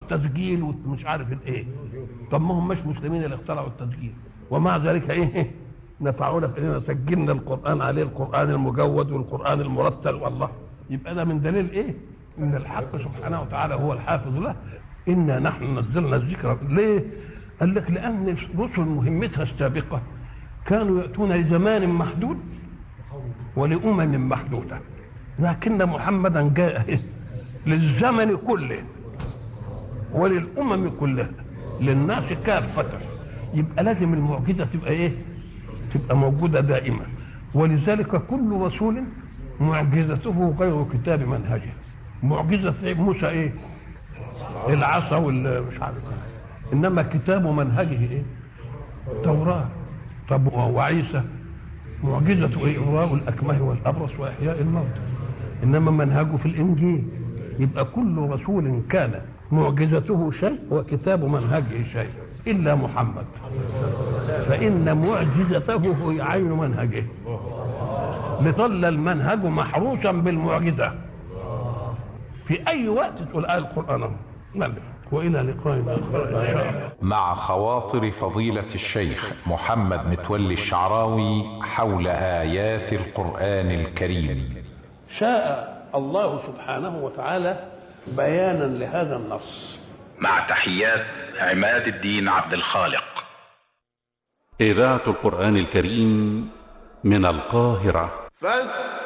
تسجيل ومش عارف الايه طب ما هم مش مسلمين اللي اخترعوا التسجيل ومع ذلك ايه نفعونا في اننا سجلنا القران عليه القران المجود والقران المرتل والله يبقى ده من دليل ايه ان الحق سبحانه وتعالى هو الحافظ له انا نحن نزلنا الذكر ليه قال لك لان الرسل مهمتها السابقه كانوا ياتون لزمان محدود ولامم محدوده لكن محمدا جاء للزمن كله وللامم كلها للناس كافه يبقى لازم المعجزه تبقى ايه تبقى موجوده دائما ولذلك كل رسول معجزته غير كتاب منهجه معجزه موسى ايه العصا والمش عارف إيه. انما كتاب منهجه ايه التوراه طب وعيسى معجزته ايه اغراء الاكمه والابرص واحياء الموتى انما منهجه في الانجيل يبقى كل رسول كان معجزته شيء وكتاب منهجه شيء الا محمد فان معجزته هي عين منهجه لظل المنهج محروسا بالمعجزه في اي وقت تقول آية القران ملك والى لقاء اخر ان شاء الله مع خواطر فضيلة الشيخ محمد متولي الشعراوي حول آيات القرآن الكريم شاء الله سبحانه وتعالى بيانا لهذا النص مع تحيات عماد الدين عبد الخالق إذاعة القرآن الكريم من القاهرة فاستمعوا